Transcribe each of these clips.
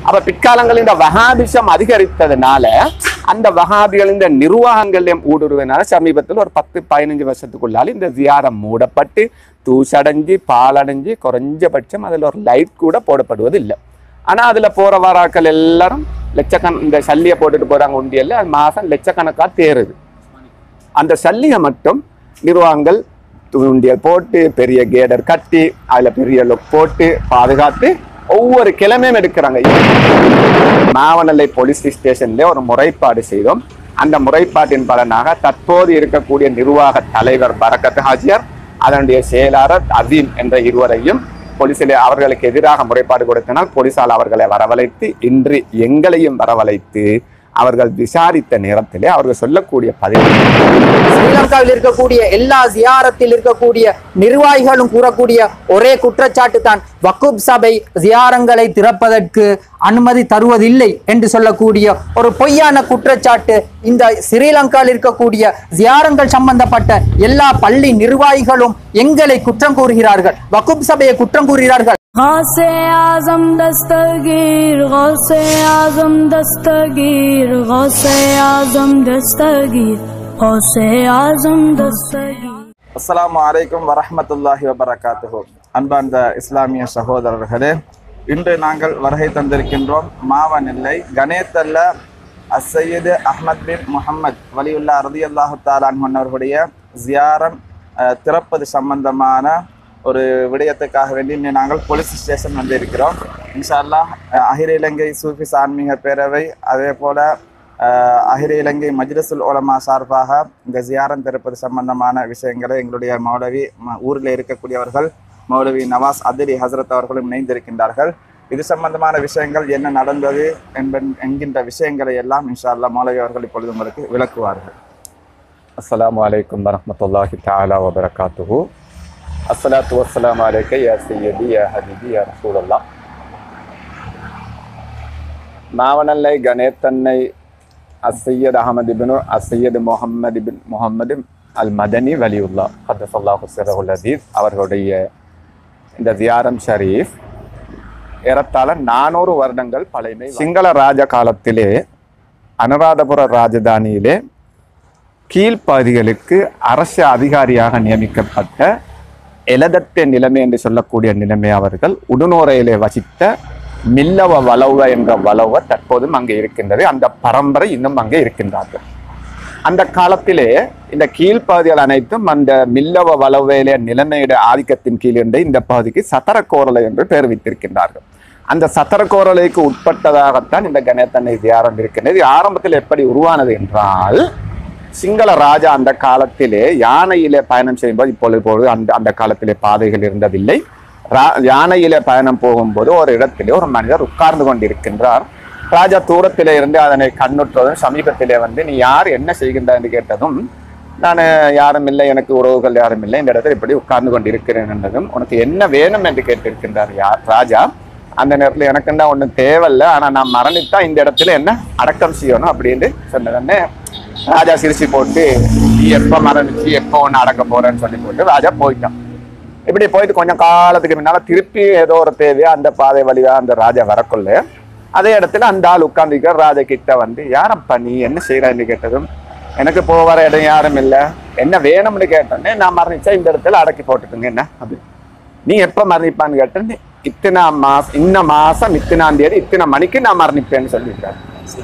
அப்ப பிற்காலங்களில் இந்த வகாபிசம் அதிகரித்ததுனால அந்த வகாபிகளின் நிர்வாகங்களையும் ஊடுருவினால சமீபத்தில் ஒரு பத்து பதினஞ்சு வருஷத்துக்குள்ளால இந்த ஜியாரம் மூடப்பட்டு தூசடைஞ்சு பாலடைஞ்சு குறைஞ்சபட்சம் அதுல ஒரு லைட் கூட போடப்படுவது இல்லை ஆனா அதுல போற வராக்கள் எல்லாரும் லட்சக்கண இந்த சல்லியை போட்டுட்டு போறாங்க உண்டியல்ல அது மாசம் லட்சக்கணக்கா தேருது அந்த சல்லியை மட்டும் நிர்வாகங்கள் தூண்டியல் போட்டு பெரிய கேடர் கட்டி அதுல பெரிய லொக் போட்டு பாதுகாத்து ஒவ்வொரு கிழமையும் எடுக்கிறாங்க மாவனல்லை போலீஸ் ஸ்டேஷன்ல ஒரு முறைப்பாடு செய்தோம் அந்த முறைப்பாட்டின் பலனாக தற்போது இருக்கக்கூடிய நிர்வாக தலைவர் பரக்கத் ஹாஜியார் அதனுடைய செயலாளர் அதீம் என்ற இருவரையும் போலீசிலே அவர்களுக்கு எதிராக முறைப்பாடு கொடுத்தனால் போலீசால் அவர்களை வரவழைத்து இன்று எங்களையும் வரவழைத்து அவர்கள் விசாரித்த நேரத்திலே அவர்கள் சொல்லக்கூடிய பதில் ஸ்ரீலங்காவில் இருக்கக்கூடிய எல்லா ஜியாரத்தில் இருக்கக்கூடிய நிர்வாகிகளும் கூறக்கூடிய ஒரே குற்றச்சாட்டு தான் வக்குப் சபை ஜியாரங்களை திறப்பதற்கு அனுமதி தருவதில்லை என்று சொல்லக்கூடிய ஒரு பொய்யான குற்றச்சாட்டு இந்த ஸ்ரீலங்காவில் இருக்கக்கூடிய ஜியாரங்கள் சம்பந்தப்பட்ட எல்லா பள்ளி நிர்வாகிகளும் எங்களை குற்றம் கூறுகிறார்கள் வக்குப் சபையை குற்றம் கூறுகிறார்கள் गौसे आजम दस्तगीर गौसे आजम दस्तगीर गौसे आजम दस्तगीर गौसे आजम दस्तगीर அஸ்ஸலாமு அலைக்கும் வரஹ்மத்துல்லாஹி வபரகாத்துஹு அன்பார்ந்த இஸ்லாமிய சகோதரர்களே இன்று நாங்கள் வருகை தந்திருக்கின்றோம் மாவனெல்லை கணேத்தல்ல அசையது அஹ்மத் பின் முஹம்மத் வலியுல்லா ரதியல்லாஹு தாலான் அவர்களுடைய ஜியாரம் அஹ், திறப்பது சம்பந்தமான ஒரு விடயத்துக்காக வேண்டி இன்று நாங்கள் போலீஸ் ஸ்டேஷன் வந்திருக்கிறோம் இன்ஷா அல்லாஹ் அஹ், அகில இலங்கை சூஃபிஸ் ஆன்மீக பேரவை அதே போல அஹ், அகில இலங்கை மஜ்லிசுல் உலமா சார்பாக இந்த ஜியாரம் திறப்பது சம்பந்தமான விஷயங்களை எங்களுடைய மௌலவி ம- ஊரில் இருக்கக்கூடியவர்கள் மௌலவி நவாஸ் அதிரி ஹசரத் அவர்களும் இணைந்திருக்கின்றார்கள் இது சம்பந்தமான விஷயங்கள் என்ன நடந்தது என்பன் என்கின்ற விஷயங்களை எல்லாம் இன்ஷா அல்லாஹ் மௌலவி அவர்கள் இப்பொழுது உங்களுக்கு விளக்குவார்கள் அஸ்ஸலாமு அலைக்கும் வரஹ்மத்துல்லாஹி தஆலா வபரகாத்துஹு அஸ்ஸலாத்து வஸ்ஸலாமு அலைக்க யா சையதி யா ஹபீபி யா ரசூலல்லாஹ் மாவனல்லை கணேத்தன்னை அசையத் அகமது இப்னு அசையது முஹம்மது இபின் முஹம்மது அல் மதனி வலியுல்லா ஹத்தசல்லாஹு சிரஹுல் அதீஸ் அவர்களுடைய இந்த தியாரம் ஷரீஃப் ஏறத்தாழ நானூறு வருடங்கள் பழைமை சிங்கள ராஜ காலத்திலே அனுராதபுர ராஜதானியிலே கீழ்ப்பகுதிகளுக்கு அரசு அதிகாரியாக நியமிக்கப்பட்ட எலதத்த நிலைமை என்று சொல்லக்கூடிய நிலைமை அவர்கள் உடுநோரையிலே வசித்த மில்லவ வளவ என்ற வளவ தற்போதும் அங்கே இருக்கின்றது அந்த பரம்பரை இன்னும் அங்கே இருக்கின்றார்கள் அந்த காலத்திலே இந்த கீழ்ப்பகுதிகள் அனைத்தும் அந்த மில்லவ வளவையிலே நிலைமையுடைய ஆதிக்கத்தின் கீழ் இருந்த இந்த பகுதிக்கு சத்தரக்கோரலை என்று பெயர் வைத்திருக்கின்றார்கள் அந்த சத்தரக்கோரலைக்கு உட்பட்டதாகத்தான் இந்த கணேத்தன்னை தியாரம் இருக்கின்றது இது ஆரம்பத்தில் எப்படி உருவானது என்றால் சிங்கள ராஜா அந்த காலத்திலே யானையிலே பயணம் செய்யும்போது இப்பொழுது போது அந்த அந்த காலத்திலே பாதைகள் இருந்ததில்லை ரா- யானையிலே பயணம் போகும்போது ஒரு இடத்திலே ஒரு மனிதர் உட்கார்ந்து கொண்டிருக்கின்றார் ராஜா தூரத்திலே இருந்து அதனை கண்ணுற்றதும் சமீபத்திலே வந்து நீ யார் என்ன செய்கின்ற என்று கேட்டதும் நான் யாரும் இல்லை எனக்கு உறவுகள் யாரும் இல்லை இந்த இடத்துல இப்படி உட்கார்ந்து கொண்டிருக்கிறேன் என்றதும் உனக்கு என்ன வேணும் என்று கேட்டிருக்கின்றார் யார் ராஜா அந்த நேரத்தில் எனக்குன்னா ஒன்றும் தேவையில்லை ஆனால் நான் மரணித்தா இந்த இடத்துல என்ன அடக்கம் செய்யணும் அப்படின்னு சொன்னதுன்னு ராஜா சிரிச்சு போட்டு நீ எப்போ மரணிச்சு எப்போ ஒன்று அடக்க போறேன்னு சொல்லி போட்டு ராஜா போயிட்டான் இப்படி போயிட்டு கொஞ்சம் காலத்துக்கு முன்னால திருப்பி ஏதோ ஒரு தேவையா அந்த பாதை வழியா அந்த ராஜா வரக்குள்ள அதே இடத்துல அந்த ஆள் உட்கார்ந்துக்க ராஜா கிட்ட வந்து யாரப்பா நீ என்ன செய்யறன்னு கேட்டதும் எனக்கு போக வர இடம் யாரும் இல்லை என்ன வேணும்னு கேட்டோன்னே நான் மரணிச்சா இந்த இடத்துல அடக்கி போட்டுட்டுங்க என்ன அப்படி நீ எப்ப மரணிப்பான்னு கேட்டேன் இத்தனை மாசம் இன்ன மாசம் இத்தனாம் தேதி இத்தனை மணிக்கு நான் மரணிப்பேன்னு சொல்லியிருக்காரு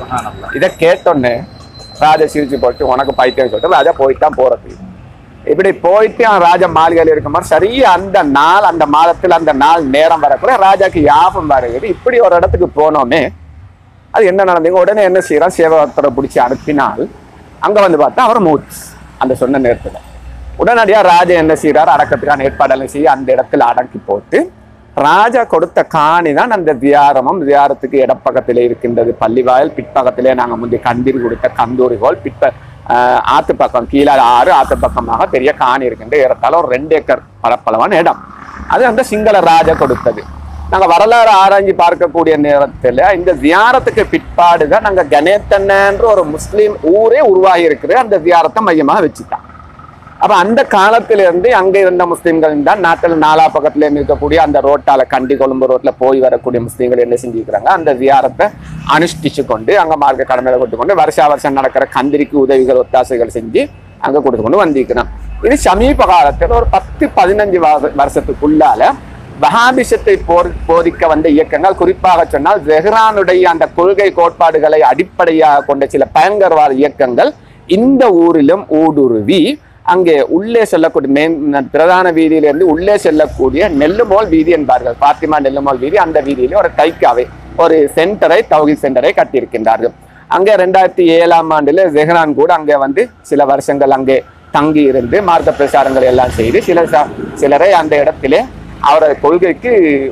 இதை கேட்டோன்னே ராஜா சிரிச்சு போட்டு உனக்கு பைத்தியம் சொல்லிட்டு ராஜா போயிட்டான் போறது இப்படி போயிட்டு அவன் ராஜா மாளிகையில் இருக்கும்போது சரியா அந்த நாள் அந்த மாதத்தில் அந்த நாள் நேரம் வரக்குள்ள ராஜாக்கு யாபம் வருகிறது இப்படி ஒரு இடத்துக்கு போனோமே அது என்ன நடந்தீங்க உடனே என்ன செய்யறான் சேவகத்தரை பிடிச்சி அனுப்பினால் அங்க வந்து பார்த்தா அவர் மூச்சு அந்த சொன்ன நேரத்துல உடனடியா ராஜா என்ன செய்யறாரு அடக்கத்துக்கான ஏற்பாடெல்லாம் செய்ய அந்த இடத்துல அடக்கி போட்டு ராஜா கொடுத்த காணி தான் அந்த தியாரமும் தியாரத்துக்கு இடப்பக்கத்திலே இருக்கின்றது பள்ளிவாயல் பிற்பக்கத்திலே நாங்க முந்தைய கந்தீர் கொடுத்த கந்தூரி கோல் பிற்ப ஆஹ் ஆத்து பக்கம் கீழே ஆறு ஆத்து பக்கமாக பெரிய காணி இருக்கின்ற ஏறத்தாழ ஒரு ரெண்டு ஏக்கர் பரப்பளவான இடம் அது அந்த சிங்கள ராஜா கொடுத்தது நாங்க வரலாறு ஆராய்ஞ்சு பார்க்கக்கூடிய நேரத்துல இந்த தியாரத்துக்கு பிற்பாடு தான் நாங்க கணேத்தன்னன்ற ஒரு முஸ்லீம் ஊரே உருவாகி இருக்குது அந்த தியாரத்தை மையமாக வச்சுட்டான் அப்ப அந்த காலத்துல இருந்து அங்க இருந்த முஸ்லிம்கள் தான் நாட்டில் நாலா பக்கத்துல இருந்து இருக்கக்கூடிய அந்த ரோட்டால கண்டி கொழும்பு ரோட்ல போய் வரக்கூடிய முஸ்லிம்கள் என்ன செஞ்சுக்கிறாங்க அந்த வியாரத்தை அனுஷ்டிச்சு கொண்டு அங்க மார்க்க கடமையில கொண்டு கொண்டு வருஷா வருஷம் நடக்கிற கந்திரிக்கு உதவிகள் ஒத்தாசைகள் செஞ்சு அங்க கொடுத்து கொண்டு வந்திருக்கிறான் இது சமீப காலத்துல ஒரு பத்து பதினஞ்சு வா- வருஷத்துக்குள்ளால வஹாபிஷத்தை போர் போதிக்க வந்த இயக்கங்கள் குறிப்பாக சொன்னால் தெஹ்ரானுடைய அந்த கொள்கை கோட்பாடுகளை அடிப்படையாக கொண்ட சில பயங்கரவாத இயக்கங்கள் இந்த ஊரிலும் ஊடுருவி அங்கே உள்ளே செல்லக்கூடிய மேன் பிரதான வீதியிலிருந்து உள்ளே செல்லக்கூடிய நெல்லுமோல் வீதி என்பார்கள் பாத்திமா நெல்லுமோல் வீதி அந்த வீதியிலே ஒரு தைக்காவை ஒரு சென்டரை தௌஹி சென்டரை கட்டியிருக்கின்றார்கள் அங்கே ரெண்டாயிரத்தி ஏழாம் ஆண்டுல ஜெஹ்ரான் கூட அங்கே வந்து சில வருஷங்கள் அங்கே தங்கி இருந்து மார்க்க பிரச்சாரங்கள் எல்லாம் செய்து சில ச- சிலரை அந்த இடத்திலே அவரது கொள்கைக்கு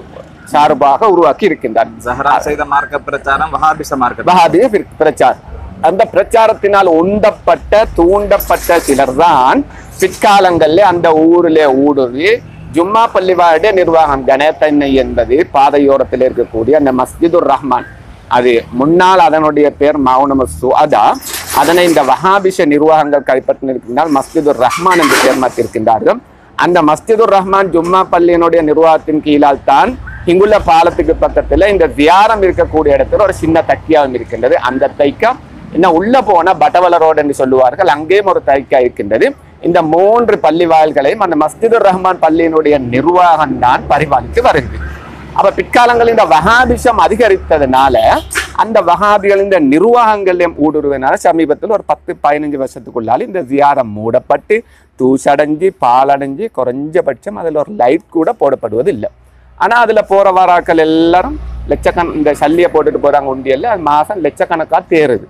சார்பாக உருவாக்கி இருக்கின்றார் ஜஹரா செய்த மார்க்க பிரச்சாரம் வஹாபிச மார்க்க வஹாபிய பிர- பிரச்சாரம் அந்த பிரச்சாரத்தினால் உந்தப்பட்ட தூண்டப்பட்ட சிலர்தான் பிற்காலங்களில் அந்த ஊரிலே ஊடுருவி ஜும்மா பள்ளிவாடைய நிர்வாகம் கணேத்தன்னை என்பது பாதையோரத்தில் இருக்கக்கூடிய அந்த மஸ்ஜிதுர் ரஹ்மான் அது முன்னால் அதனுடைய பேர் மௌனம சுஅதா அதனை இந்த வஹாபிஷ நிர்வாகங்கள் கைப்பற்றினால் மஸ்ஜிதுர் ரஹ்மான் என்று பேர் மாற்றிருக்கின்றார்கள் அந்த மஸ்ஜிதுர் ரஹ்மான் ஜும்மா பள்ளியினுடைய நிர்வாகத்தின் கீழால் தான் இங்குள்ள பாலத்துக்கு பக்கத்துல இந்த தியாரம் இருக்கக்கூடிய இடத்துல ஒரு சின்ன தைக்கியாவும் இருக்கின்றது அந்த தைக்கா இன்னும் உள்ள போன பட்டவல ரோடு என்று சொல்லுவார்கள் அங்கேயும் ஒரு தைக்கா இருக்கின்றது இந்த மூன்று பள்ளி வாயில்களையும் அந்த மஸ்ஜிதுர் ரஹ்மான் பள்ளியினுடைய நிர்வாகம் தான் பரிபாலித்து வருகிறது அப்ப பிற்காலங்களில் இந்த வஹாபிசம் அதிகரித்ததுனால அந்த வஹாபிகள் இந்த நிர்வாகங்களையும் ஊடுருவினால சமீபத்தில் ஒரு பத்து பதினஞ்சு வருஷத்துக்குள்ளால இந்த ஜியாரம் மூடப்பட்டு தூசடைஞ்சு பாலடைஞ்சு குறைஞ்சபட்சம் அதுல ஒரு லைட் கூட போடப்படுவது இல்லை ஆனா அதுல போற வாராக்கள் எல்லாரும் லட்சக்கண இந்த சல்லியை போட்டுட்டு போறாங்க உண்டியல்ல அது மாசம் லட்சக்கணக்கா தேருது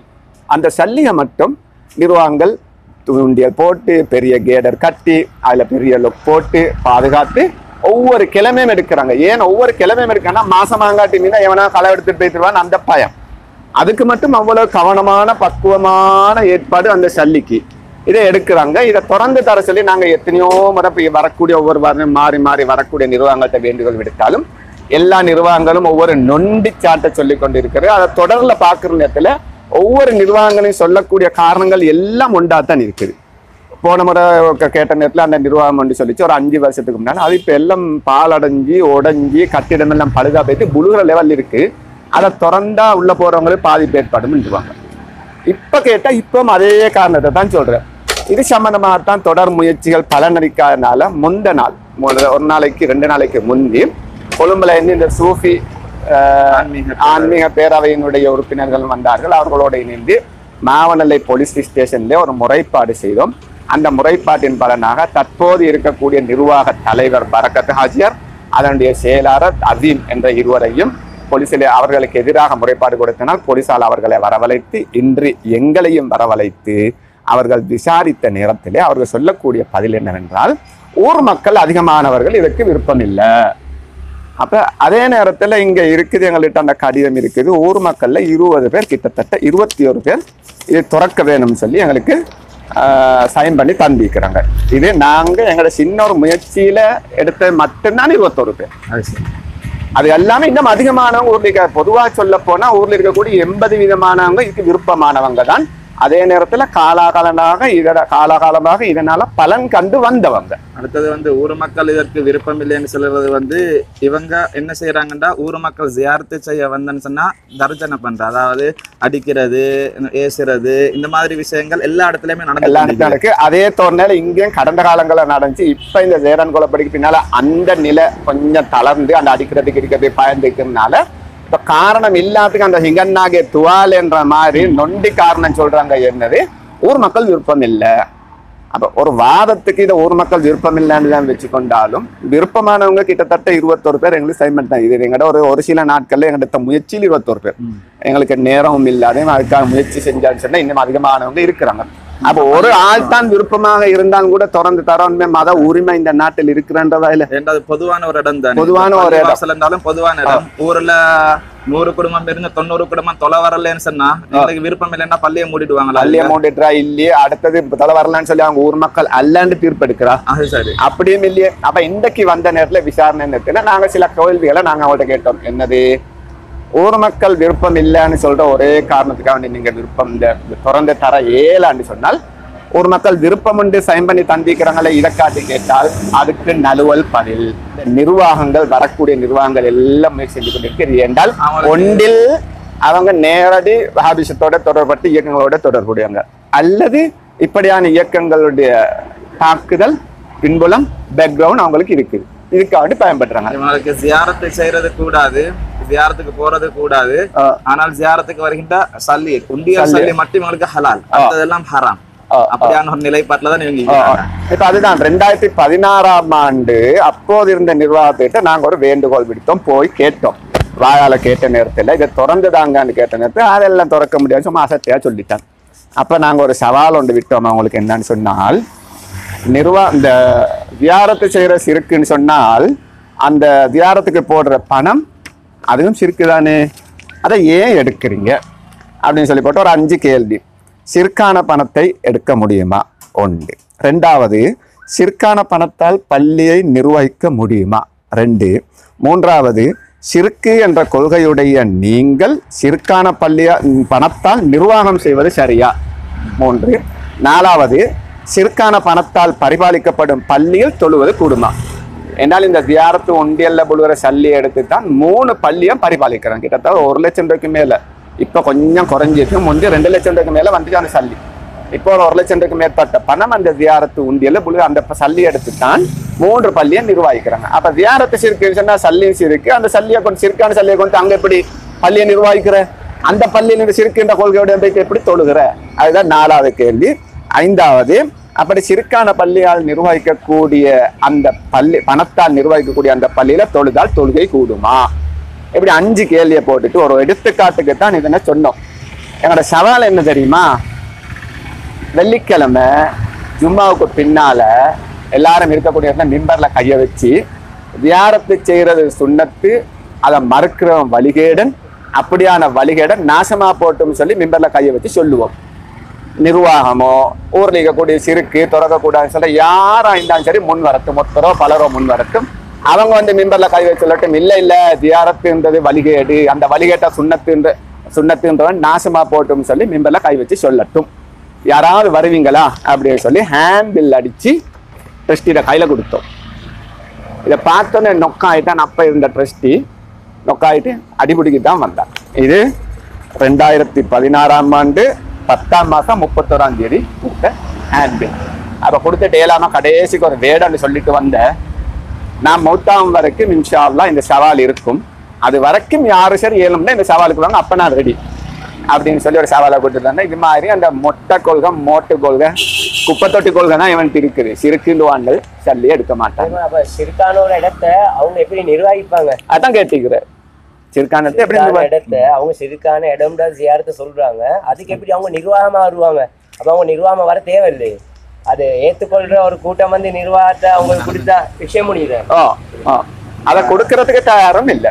அந்த சல்லியை மட்டும் நிர்வாகங்கள் தூண்டியல் போட்டு பெரிய கேடர் கட்டி அதுல பெரிய லொக் போட்டு பாதுகாத்து ஒவ்வொரு கிழமையும் எடுக்கிறாங்க ஏன் ஒவ்வொரு கிழமையும் எடுக்கன்னா மாசமாங்காட்டி மீனா எவனா களை எடுத்துட்டு போயிட்டுருவான்னு அந்த பயம் அதுக்கு மட்டும் அவ்வளவு கவனமான பக்குவமான ஏற்பாடு அந்த சல்லிக்கு இதை எடுக்கிறாங்க இதை திறந்து தர சொல்லி நாங்க எத்தனையோ முறை போய் வரக்கூடிய ஒவ்வொரு வாரம் மாறி மாறி வரக்கூடிய நிர்வாகங்கள்ட்ட வேண்டுகோள் விடுத்தாலும் எல்லா நிர்வாகங்களும் ஒவ்வொரு நொண்டி சாட்டை சொல்லி கொண்டு இருக்கிறது அதை தொடர்ல பாக்குற நேரத்துல ஒவ்வொரு நிர்வாகங்களையும் சொல்லக்கூடிய காரணங்கள் எல்லாம் ஒன்றாத்தான் இருக்குது போன முறை க- கேட்ட நேரத்துல அந்த நிர்வாகம் வந்து சொல்லிச்சு ஒரு அஞ்சு வருஷத்துக்கு முன்னாடி அது இப்ப எல்லாம் பாலடைஞ்சு உடைஞ்சி கட்டிடம் எல்லாம் பழுதா போயிட்டு புழுகிற லெவல் இருக்கு அதை திறந்தா உள்ள போறவங்களுக்கு பாதிப்பு ஏற்படும்ன்றுவாங்க இப்ப கேட்டா இப்பவும் அதே காரணத்தை தான் சொல்றேன் இது சம்பந்தமாக தான் தொடர் முயற்சிகள் பலனளிக்காதனால முந்த நாள் மு- ஒரு நாளைக்கு ரெண்டு நாளைக்கு முந்தி கொழும்புல இருந்து இந்த சூஃபி அஹ், ஆன்மீக ஆன்மீக பேரவையினுடைய உறுப்பினர்கள் வந்தார்கள் அவர்களோடு இணைந்து மாவனல்லை போலீஸ் ஸ்டேஷன்ல ஒரு முறைப்பாடு செய்தோம் அந்த முறைப்பாட்டின் பலனாக தற்போது இருக்கக்கூடிய நிர்வாக தலைவர் பரக்கத் ஹாஜியார் அதனுடைய செயலாளர் அதீம் என்ற இருவரையும் போலீசில் அவர்களுக்கு எதிராக முறைப்பாடு கொடுத்தனால் போலீசால் அவர்களை வரவழைத்து இன்று எங்களையும் வரவழைத்து அவர்கள் விசாரித்த நேரத்திலே அவர்கள் சொல்லக்கூடிய பதில் என்னவென்றால் ஊர் மக்கள் அதிகமானவர்கள் இதற்கு விருப்பம் இல்லை அப்ப அதே நேரத்துல இங்க இருக்குது எங்கள்கிட்ட அந்த கடிதம் இருக்குது ஊர் மக்கள்ல இருபது பேர் கிட்டத்தட்ட இருபத்தி ஒரு பேர் இது துறக்க வேணும்னு சொல்லி எங்களுக்கு சைன் பண்ணி தந்திக்கிறாங்க இது நாங்க எங்களோட சின்ன ஒரு முயற்சியில எடுத்த மட்டும்தான் இருபத்தொரு பேர் அது சரி. அது எல்லாமே இன்னும் அதிகமானவங்க ஊர்ல இருக்க பொதுவா சொல்ல போனா ஊர்ல இருக்கக்கூடிய எண்பது விதமானவங்க இதுக்கு விருப்பமானவங்க தான் அதே நேரத்துல காலாகாலமாக இதர காலாகாலமாக இதனால பலன் கண்டு வந்தவங்க அடுத்தது வந்து ஊர் மக்கள் இதற்கு விருப்பம் இல்லைன்னு சொல்றது வந்து இவங்க என்ன செய்யறாங்கன்னா ஊர் மக்கள் ஜியாரத்து செய்ய வந்தேன்னு சொன்னா தர்ஜனை பண்ற அதாவது அடிக்கிறது ஏசுறது இந்த மாதிரி விஷயங்கள் எல்லா இடத்துலயுமே எல்லா நடந்து இடத்துலயும் இருக்கு அதே தோரணையில இங்கேயும் கடந்த காலங்களில் நடந்துச்சு இப்ப இந்த ஜெயரான் கொலைப்படிக்கு பின்னால அந்த நிலை கொஞ்சம் தளர்ந்து அந்த அடிக்கிறதுக்கு இருக்கிறது பயந்துக்கிறதுனால இப்ப காரணம் இல்லாததுக்கு அந்த ஹிங்கன்னாகே துவால் என்ற மாதிரி நொண்டி காரணம் சொல்றாங்க என்னது ஊர் மக்கள் விருப்பம் இல்லை அப்ப ஒரு வாதத்துக்கு இதை ஊர் மக்கள் விருப்பம் இல்லைன்னு தான் வச்சுக்கொண்டாலும் விருப்பமானவங்க கிட்டத்தட்ட இருபத்தொரு பேர் எங்களுக்கு சைமெண்ட் தான் இது எங்கள்ட ஒரு ஒரு சில நாட்கள்ல எங்கள்கிட்ட முயற்சியில் இருபத்தொரு பேர் எங்களுக்கு நேரமும் இல்லாத அதுக்காக முயற்சி செஞ்சான்னு சொன்னா இன்னும் அதிகமானவங்க இருக்கிறாங்க அப்ப ஒரு ஆள் தான் விருப்பமாக இருந்தாலும் கூட தொடர்ந்து தரோன்மே மத உரிமை இந்த நாட்டில் இருக்கிறன்றதா இல்ல ஏன்டா அது பொதுவான ஒரு இடம் தான் பொதுவான ஒரு இடம். வாசல் இருந்தாலும் பொதுவான இடம் ஊர்ல நூறு குடும்பம் இருந்து தொண்ணூறு குடும்பம் தொலை வரலன்னு சொன்னா எங்களுக்கு விருப்பம் இல்லைன்னா பள்ளியை மூடிடுவாங்களா பள்ளி அமௌண்ட்ரா இல்லையே அடுத்தது தலை வரலான்னு சொல்லி அவங்க ஊர் மக்கள் அல்லன்னு தீர்ப்பெடுக்கிறா அது சரி அப்படியும் இல்லையே அப்ப இன்றைக்கு வந்த நேரத்துல விசாரணை நேரத்துல நாங்க சில கேள்விகளை நாங்க அவங்கள்ட்ட கேட்டோம் என்னது ஊர் மக்கள் விருப்பம் இல்லைன்னு சொல்ற ஒரே காரணத்துக்காக வேண்டி நீங்க விருப்பம் இந்த திறந்து தர இயலான்னு சொன்னால் ஒரு மக்கள் விருப்பம் உண்டு சைன் பண்ணி தந்திக்கிறாங்களே இதை காட்டி கேட்டால் அதுக்கு நழுவல் பதில் நிர்வாகங்கள் வரக்கூடிய நிர்வாகங்கள் எல்லாம் முயற்சி செஞ்சு கொண்டிருக்கிறது என்றால் ஒன்றில் அவங்க நேரடி வஹாபிசத்தோட தொடர்பட்டு இயக்கங்களோட தொடர்புடையவங்க அல்லது இப்படியான இயக்கங்களுடைய தாக்குதல் பின்புலம் பேக்ரவுண்ட் அவங்களுக்கு இருக்குது இதுக்காண்டி பயன்படுறாங்க இவங்களுக்கு ஜியாரத்தை செய்யறது கூடாது ஜியாரத்துக்கு போறது கூடாது ஆ. ஆனால் ஜியாரத்துக்கு வருகின்ற சல்லி உண்டியல் சல்லி. சல்லி மட்டும் இவங்களுக்கு ஹலால் மற்றதெல்லாம் ஹராம் ஆ, ஆ. அப்படியான ஒரு நிலைப்பாட்டுல தான் இவங்க ஆ, ஆ. இருக்கிறாங்க. இப்ப அதுதான் ரெண்டாயிரத்தி பதினாறாம் ஆண்டு அப்போது இருந்த நிர்வாகத்திட்ட நாங்க ஒரு வேண்டுகோள் விடுத்தோம் போய் கேட்டோம் வாயால கேட்ட நேரத்துல இதை திறந்து தாங்கன்னு கேட்ட நேரத்தில் அதெல்லாம் திறக்க முடியாது சும்மா அசத்தையா சொல்லிட்டாங்க அப்ப நாங்க ஒரு சவால் ஒன்று விட்டோம் அவங்களுக்கு என்னன்னு சொன்னால் நிர்வா இந்த வியாரத்தை செய்யற சிறுக்குன்னு சொன்னால் அந்த வியாரத்துக்கு போடுற பணம் அதுவும் சிறுக்கு தானே அதை ஏன் எடுக்கிறீங்க அப்படின்னு சொல்லி போட்டு ஒரு அஞ்சு கேள்வி சிற்கான பணத்தை எடுக்க முடியுமா ஒன்று ரெண்டாவது சிற்கான பணத்தால் பள்ளியை நிர்வகிக்க முடியுமா ரெண்டு மூன்றாவது சிறுக்கு என்ற கொள்கையுடைய நீங்கள் சிற்கான பள்ளிய பணத்தால் நிர்வாகம் செய்வது சரியா மூன்று நாலாவது சிற்கான பணத்தால் பரிபாலிக்கப்படும் பள்ளியில் தொழுவது கூடுமா என்னால் இந்த தியாரத்து ஒண்டியல்ல புழுகிற சல்லி எடுத்து தான் மூணு பள்ளியும் பரிபாலிக்கிறேன் கிட்டத்தட்ட ஒரு லட்சம் ரூபாய்க்கு மேல இப்ப கொஞ்சம் குறைஞ்சிட்டு முந்தி ரெண்டு லட்சம் ரூபாய்க்கு மேல வந்துட்டான சல்லி இப்போ ஒரு ஒரு லட்சம் ரூபாய்க்கு மேற்பட்ட பணம் அந்த தியாரத்து உண்டியல்ல புழுக அந்த ப- சல்லி எடுத்து தான் மூன்று பள்ளியை நிர்வகிக்கிறாங்க அப்ப தியாரத்து சிறுக்குன்னு சொன்னா சல்லியும் சிறுக்கு அந்த சல்லியை கொண்டு சிறுக்கான சல்லியை கொண்டு அங்க எப்படி பள்ளியை நிர்வகிக்கிற அந்த பள்ளியில் இந்த சிறுக்குன்ற கொள்கையோட போய் எப்படி தொழுகிற அதுதான் நாலாவது கேள்வி ஐந்தாவது அப்படி சிறுக்கான பள்ளியால் நிர்வகிக்கக்கூடிய அந்த பள்ளி பணத்தால் நிர்வகிக்கக்கூடிய அந்த பள்ளியில தொழுதால் தொழுகை கூடுமா இப்படி அஞ்சு கேள்வியை போட்டுட்டு ஒரு எடுத்துக்காட்டுக்கு தான் இதனை சொன்னோம் என்னோட சவால் என்ன தெரியுமா வெள்ளிக்கிழமை ஜும்மாவுக்கு பின்னால எல்லாரும் இருக்கக்கூடிய இடத்துல மிம்பர்ல கைய வச்சு தியாரத்து செய்யறது சுண்ணத்து அதை மறுக்கிறவன் வழிகேடன் அப்படியான வழிகேடன் நாசமா போட்டும் சொல்லி மிம்பர்ல கைய வச்சு சொல்லுவோம் நிர்வாகமோ ஊர்ல இருக்கக்கூடிய சிறுக்கு திறக்கக்கூடாதுன்னு சொல்ல யாரா இருந்தாலும் சரி முன் வரட்டும் ஒருத்தரோ பலரோ முன் வரட்டும் அவங்க வந்து மிம்பர்ல கை வச்சு சொல்லட்டும் இல்ல இல்ல தியாரத்துன்றது வழிகேடு அந்த வழிகேட்ட சுண்ணத்துன்ற சுண்ணத்துன்றவன் நாசமா போட்டும் சொல்லி மிம்பர்ல கை வச்சு சொல்லட்டும் யாராவது வருவீங்களா அப்படின்னு சொல்லி ஹேண்ட் பில் அடிச்சு ட்ரஸ்டியிட கையில கொடுத்தோம் இதை பார்த்தோன்னே நொக்காயிட்டான் அப்ப இருந்த ட்ரஸ்டி நொக்காயிட்டு அடிபிடிக்கு தான் வந்தான் இது ரெண்டாயிரத்தி பதினாறாம் ஆண்டு பத்தாம் மாசம் முப்பத்தோராம் தேதி கொடுத்த ஹேண்ட்பில் அப்ப கொடுத்துட்டு ஏழாம கடைசிக்கு ஒரு வேடன்னு சொல்லிட்டு வந்த நான் மௌத்தாம் வரைக்கும் இன்ஷா அல்லாஹ் இந்த சவால் இருக்கும் அது வரைக்கும் யாரு சரி ஏழும்னா இந்த சவாலுக்கு வாங்க அப்ப நான் ரெடி அப்படின்னு சொல்லி ஒரு சவாலை கொடுத்துருந்தாங்க இது மாதிரி அந்த மொட்டை கொள்கை மோட்டு கொள்கை குப்பை தொட்டி கொள்கை தான் இவன்ட்டு இருக்குது சிறுக்குண்டுவான்கள் சல்லி எடுக்க மாட்டாங்க அப்ப சிறுக்கான ஒரு இடத்த அவங்க எப்படி நிர்வகிப்பாங்க அதான் கேட்டுக்கிறேன் சிறுக்கானத்தை எப்படி சிறுக்கான நிர்வாகி- இடத்த அவங்க சிறுக்கான இடம்டா ஜியாரத்தை சொல்றாங்க அதுக்கு எப்படி அவங்க நிர்வாகமா வருவாங்க அப்ப அவங்க நிர்வாகம் வர தேவையில்லை அது ஏத்துக்கொள்ற ஒரு கூட்டம் வந்து நிர்வாகத்தை அவங்களுக்கு கொடுத்தா விஷயம் முடியுது ஓ ஓ அதை கொடுக்கறதுக்கு தயாரும் இல்லை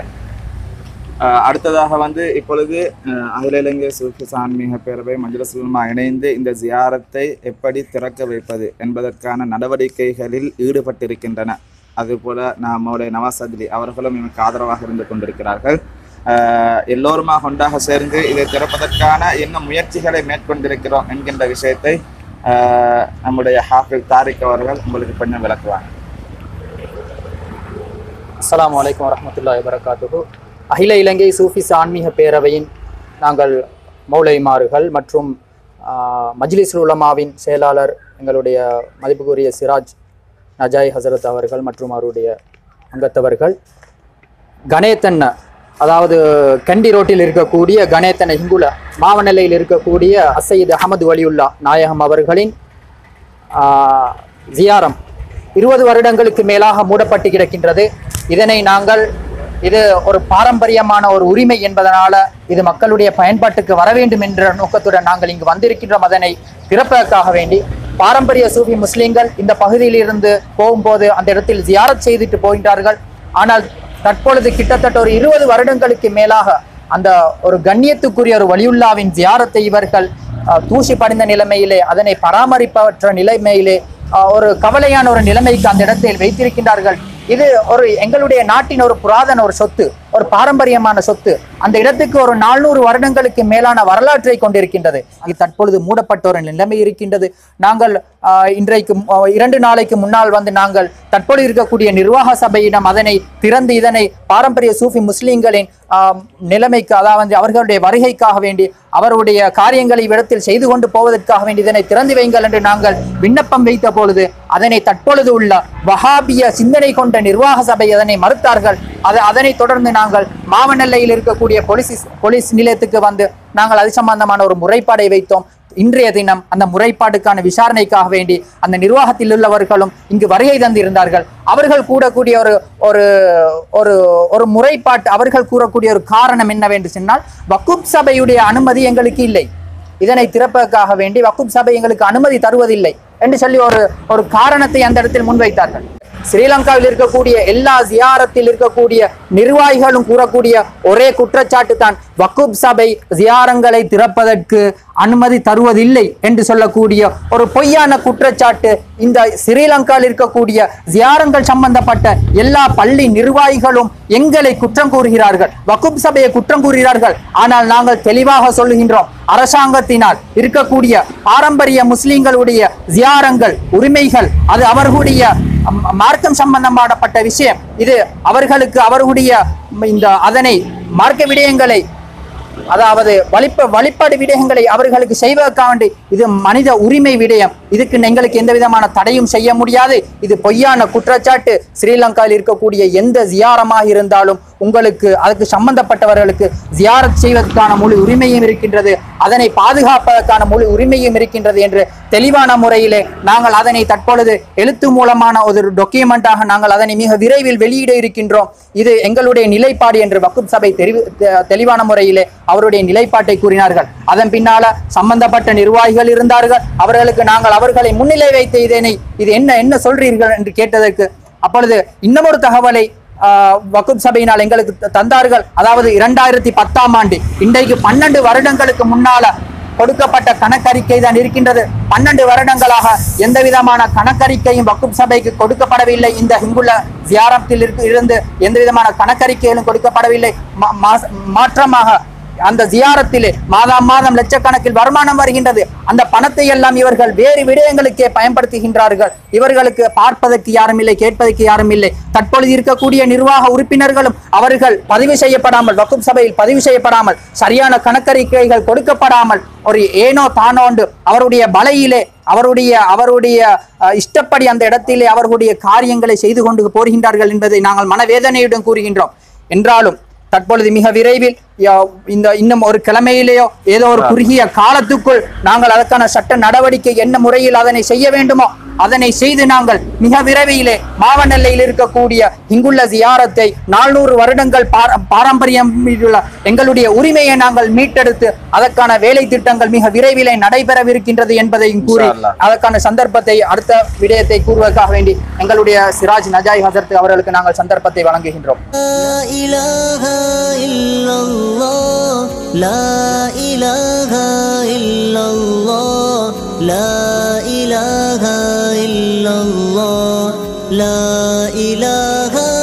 அஹ் அடுத்ததாக வந்து இப்பொழுது அஹ் அகில இலங்கை சூஃபி ஆன்மீக பேரவை மஜ்லிஸ் உலமா இணைந்து இந்த ஜியாரத்தை எப்படி திறக்க வைப்பது என்பதற்கான நடவடிக்கைகளில் ஈடுபட்டிருக்கின்றன அதுபோல நம்முடைய நவாஸ் அத்லி அவர்களும் எனக்கு ஆதரவாக இருந்து கொண்டிருக்கிறார்கள் அஹ் எல்லோருமாக ஒன்றாக சேர்ந்து இதை திறப்பதற்கான என்ன முயற்சிகளை மேற்கொண்டிருக்கிறோம் என்கின்ற விஷயத்தை அஹ் நம்முடைய ஹாஃபில் தாரிக் அவர்கள் உங்களுக்கு கொஞ்சம் விளக்குவாங்க அஸ்ஸலாமு அலைக்கும் வரஹ்மத்துல்லாஹி வபரகாத்துஹு அகில இலங்கை சூஃபிஸ் ஆன்மீக பேரவையின் நாங்கள் மௌலைமார்கள் மற்றும் ஆஹ், மஜ்லிஸ் உலமாவின் செயலாளர் எங்களுடைய மதிப்புக்குரிய சிராஜ் நஜாய் ஹசரத் அவர்கள் மற்றும் அவருடைய அங்கத்தவர்கள் கணேத்தன்ன அதாவது கண்டி ரோட்டில் இருக்கக்கூடிய கணேத்தன ஹிங்குல மாவனல்லையில் இருக்கக்கூடிய அசையீத் அகமது வலியுல்லா நாயகம் அவர்களின் ஆஹ், ஜியாரம் இருபது வருடங்களுக்கு மேலாக மூடப்பட்டு கிடக்கின்றது இதனை நாங்கள் இது ஒரு பாரம்பரியமான ஒரு உரிமை என்பதனால இது மக்களுடைய பயன்பாட்டுக்கு வர வேண்டும் என்ற நோக்கத்துடன் நாங்கள் இங்கு வந்திருக்கின்றோம் அதனை திறப்பதற்காக வேண்டி பாரம்பரிய சூஃபி முஸ்லிம்கள் இந்த பகுதியில் இருந்து போகும்போது அந்த இடத்தில் ஜியாரத் செய்துட்டு போகின்றார்கள் ஆனால் தற்பொழுது கிட்டத்தட்ட ஒரு இருபது வருடங்களுக்கு மேலாக அந்த ஒரு கண்ணியத்துக்குரிய ஒரு வலியுல்லாவின் ஜியாரத்தை இவர்கள் அஹ், தூசி படிந்த நிலைமையிலே அதனை பராமரிப்பற்ற நிலைமையிலே அஹ், ஒரு கவலையான ஒரு நிலைமைக்கு அந்த இடத்தில் வைத்திருக்கின்றார்கள் இது ஒரு எங்களுடைய நாட்டின் ஒரு புராதன ஒரு சொத்து ஒரு பாரம்பரியமான சொத்து அந்த இடத்துக்கு ஒரு நானூறு வருடங்களுக்கு மேலான வரலாற்றை கொண்டிருக்கின்றது இது தற்பொழுது மூடப்பட்ட ஒரு நிலைமை இருக்கின்றது நாங்கள் ஆஹ், இன்றைக்கு ஆஹ், இரண்டு நாளைக்கு முன்னால் வந்து நாங்கள் தற்பொழுது இருக்கக்கூடிய நிர்வாக சபையிடம் அதனை திறந்து இதனை பாரம்பரிய சூஃபி முஸ்லிம்களின் ஆஹ், நிலைமைக்கு அதாவது அவர்களுடைய வருகைக்காக வேண்டி அவருடைய காரியங்களை இவ்விடத்தில் செய்து கொண்டு போவதற்காக வேண்டி இதனை திறந்து வைங்கள் என்று நாங்கள் விண்ணப்பம் வைத்த பொழுது அதனை தற்பொழுது உள்ள வஹாபிய சிந்தனை கொண்ட நிர்வாக சபை அதனை மறுத்தார்கள் அது அதனை தொடர்ந்து நாங்கள் மாவனல்லையில் இருக்கக்கூடிய போலீஸ் போலீஸ் நிலையத்துக்கு வந்து நாங்கள் அது சம்பந்தமான ஒரு முறைப்பாடை வைத்தோம் இன்றைய தினம் அந்த முறைப்பாட்டுக்கான விசாரணைக்காக வேண்டி அந்த நிர்வாகத்தில் உள்ளவர்களும் இங்கு வருகை தந்திருந்தார்கள் அவர்கள் கூறக்கூடிய ஒரு ஒரு ஒரு ஒரு முறைப்பாட்டு அவர்கள் கூறக்கூடிய ஒரு காரணம் என்னவென்று சொன்னால் வக்குப் சபையுடைய அனுமதி எங்களுக்கு இல்லை இதனை திறப்பதற்காக வேண்டி வக்குப் சபை எங்களுக்கு அனுமதி தருவதில்லை என்று சொல்லி ஒரு ஒரு காரணத்தை அந்த இடத்தில் முன்வைத்தார்கள் ஸ்ரீலங்காவில் இருக்கக்கூடிய எல்லா ஜியாரத்தில் இருக்கக்கூடிய நிர்வாகிகளும் கூறக்கூடிய ஒரே குற்றச்சாட்டு தான் வக்குப் சபை ஜியாரங்களை திறப்பதற்கு அனுமதி தருவதில்லை என்று சொல்லக்கூடிய ஒரு பொய்யான குற்றச்சாட்டு இந்த ஸ்ரீலங்காவில் இருக்கக்கூடிய ஜியாரங்கள் சம்பந்தப்பட்ட எல்லா பள்ளி நிர்வாகிகளும் எங்களை குற்றம் கூறுகிறார்கள் வக்குப் சபையை குற்றம் கூறுகிறார்கள் ஆனால் நாங்கள் தெளிவாக சொல்லுகின்றோம் அரசாங்கத்தினால் இருக்கக்கூடிய பாரம்பரிய முஸ்லிம்களுடைய ஜியாரங்கள் உரிமைகள் அது அவர்களுடைய ம- மார்க்கம் சம்பந்தமானப்பட்ட விஷயம் இது அவர்களுக்கு அவர்களுடைய இந்த அதனை மார்க்க விடயங்களை அதாவது வழிப்ப வழிபாடு விடயங்களை அவர்களுக்கு செய்வதற்காக வேண்டி இது மனித உரிமை விடயம் இதுக்கு எங்களுக்கு எந்த விதமான தடையும் செய்ய முடியாது இது பொய்யான குற்றச்சாட்டு ஸ்ரீலங்காவில் இருக்கக்கூடிய எந்த ஜியாரமாக இருந்தாலும் உங்களுக்கு அதுக்கு சம்பந்தப்பட்டவர்களுக்கு ஜியாரத் செய்வதற்கான முழு உரிமையும் இருக்கின்றது அதனை பாதுகாப்பதற்கான முழு உரிமையும் இருக்கின்றது என்று தெளிவான முறையிலே நாங்கள் அதனை தற்பொழுது எழுத்து மூலமான ஒரு டொக்குமெண்டாக நாங்கள் அதனை மிக விரைவில் வெளியிட இருக்கின்றோம் இது எங்களுடைய நிலைப்பாடு என்று வக்குப் சபை தெரிவி தெ- தெளிவான முறையிலே அவருடைய நிலைப்பாட்டை கூறினார்கள் அதன் பின்னால சம்பந்தப்பட்ட நிர்வாகிகள் இருந்தார்கள் அவர்களுக்கு நாங்கள் அவர்களை முன்னிலை வைத்து இதனை இது என்ன என்ன சொல்றீர்கள் என்று கேட்டதற்கு அப்பொழுது இன்னமொரு தகவலை ஆஹ், வக்குப் சபையினால் எங்களுக்கு த- தந்தார்கள் அதாவது இரண்டாயிரத்தி பத்தாம் ஆண்டு இன்றைக்கு பன்னெண்டு வருடங்களுக்கு முன்னால கொடுக்கப்பட்ட கணக்கறிக்கை தான் இருக்கின்றது பன்னெண்டு வருடங்களாக எந்த விதமான கணக்கறிக்கையும் வக்குப் சபைக்கு கொடுக்கப்படவில்லை இந்த ஹிங்குள்ள ஜியாரத்தில் இருக்கு- இருந்து எந்த விதமான கணக்கறிக்கைகளும் கொடுக்கப்படவில்லை மா- மாச- மாற்றமாக அந்த ஜியாரத்திலே மாதம் மாதம் லட்சக்கணக்கில் வருமானம் வருகின்றது அந்த பணத்தை எல்லாம் இவர்கள் வேறு விடயங்களுக்கே பயன்படுத்துகின்றார்கள் இவர்களுக்கு பார்ப்பதற்கு யாரும் இல்லை கேட்பதற்கு யாரும் இல்லை தற்பொழுது இருக்கக்கூடிய நிர்வாக உறுப்பினர்களும் அவர்கள் பதிவு செய்யப்படாமல் வக்குப் சபையில் பதிவு செய்யப்படாமல் சரியான கணக்கறிக்கைகள் கொடுக்கப்படாமல் ஒரு ஏனோ தானோண்டு அவருடைய பலையிலே அவருடைய அவருடைய அஹ், இஷ்டப்படி அந்த இடத்திலே அவர்களுடைய காரியங்களை செய்து கொண்டு போகின்றார்கள் என்பதை நாங்கள் மனவேதனையுடன் கூறுகின்றோம் என்றாலும் தற்பொழுது மிக விரைவில் யா- இந்த இன்னும் ஒரு கிழமையிலேயோ ஏதோ ஒரு குறுகிய காலத்துக்குள் நாங்கள் அதற்கான சட்ட நடவடிக்கை என்ன முறையில் அதனை செய்ய வேண்டுமோ அதனை செய்து நாங்கள் மிக விரைவிலே மாவனெல்லையில் இருக்கக்கூடிய இங்குள்ள ஜியாரத்தை நானூறு வருடங்கள் பார- பாரம்பரியம் உள்ள எங்களுடைய உரிமையை நாங்கள் மீட்டெடுத்து அதற்கான வேலை திட்டங்கள் மிக விரைவிலே நடைபெறவிருக்கின்றது என்பதையும் கூறி இன்ஷா அல்லாஹ். அதற்கான சந்தர்ப்பத்தை அடுத்த விடயத்தை கூறுவதற்காக வேண்டி எங்களுடைய சிராஜ் நஜாய் ஹசரத் அவர்களுக்கு நாங்கள் சந்தர்ப்பத்தை வழங்குகின்றோம் لا إله إلا الله لا إله إلا الله لا إله إلا الله لا إله